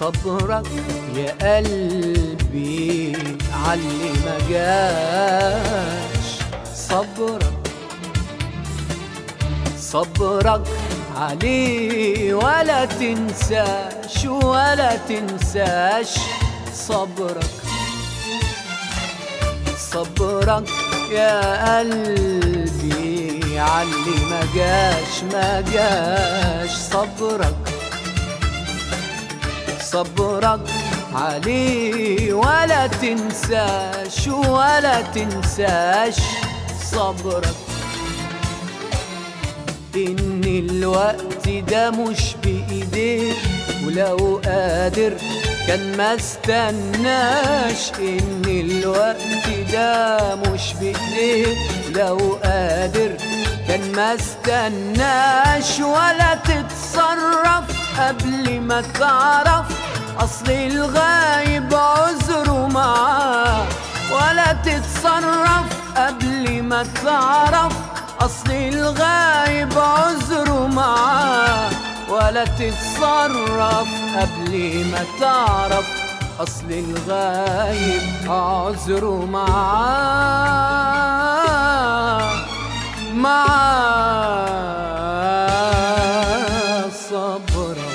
صبرك يا قلبي علي ما جاش صبرك صبرك عليه ولا تنساش ولا تنساش صبرك صبرك يا قلبي علي ما جاش ما جاش صبرك صبرك عليه ولا تنساش ولا تنساش صبرك ان الوقت ده مش بايديك ولو قادر كان ما استناش ان الوقت ده مش بايديك لو قادر كان ما استناش ولا تتصرف قبل ما تعرف اصل الغايب عذره معاه ولا تتصرف قبل ما تعرف اصل الغايب عذره معاه ولا تتصرف قبل ما تعرف اصل الغايب عذره معاه معاه صبرا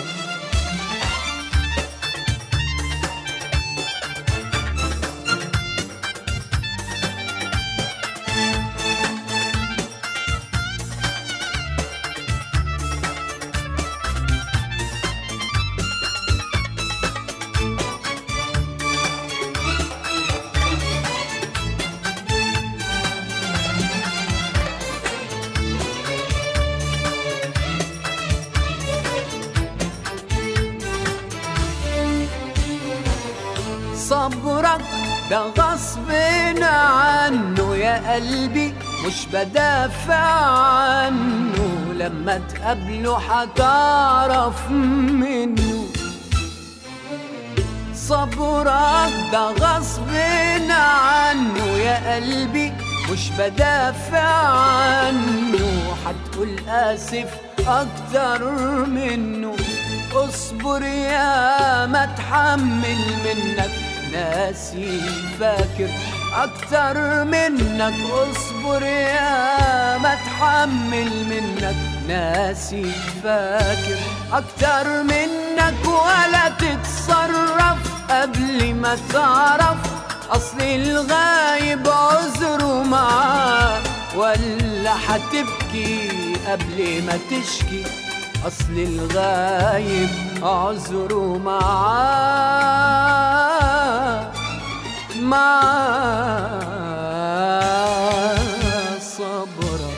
صبرك ده غصب عنه يا قلبي مش بدافع عنه لما تقابله هتعرف منه صبرك ده غصب عنه يا قلبي مش بدافع عنه هتقول آسف أكتر منه اصبر يا ما تحمل منك ناسي فاكر أكتر منك اصبر يا ما تحمل منك ناسي فاكر أكتر منك ولا تتصرف قبل ما تعرف أصل الغايب عذره معاه ولا هتبكي قبل ما تشكي أصل الغايب عذره معاه معاه صبرا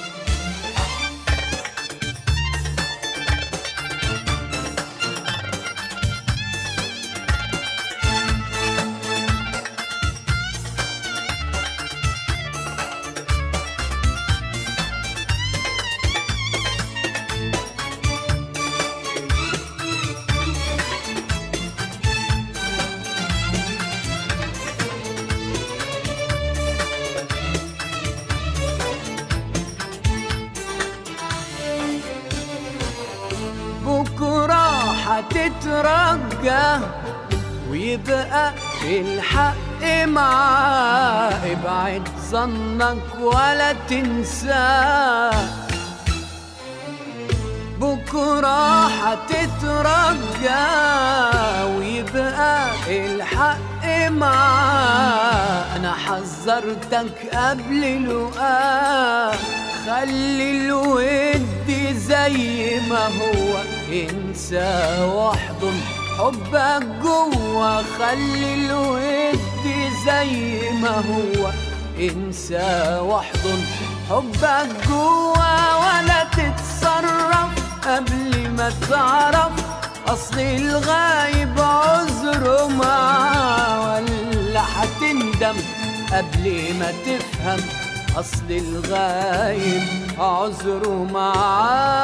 بكرة هتترجى ويبقى الحق معاه ابعد ظنك ولا تنساه بكرة هتترجى ويبقى الحق معاه أنا حذرتك قبل لقاه خلي الود زي ما هو انسى واحضن حبك جوا خلي الود زي ما هو انسى واحضن حبك جوا ولا تتصرف قبل ما تعرف اصل الغايب عذره معاه ولا هتندم قبل ما تفهم اصل الغايب عذره معاه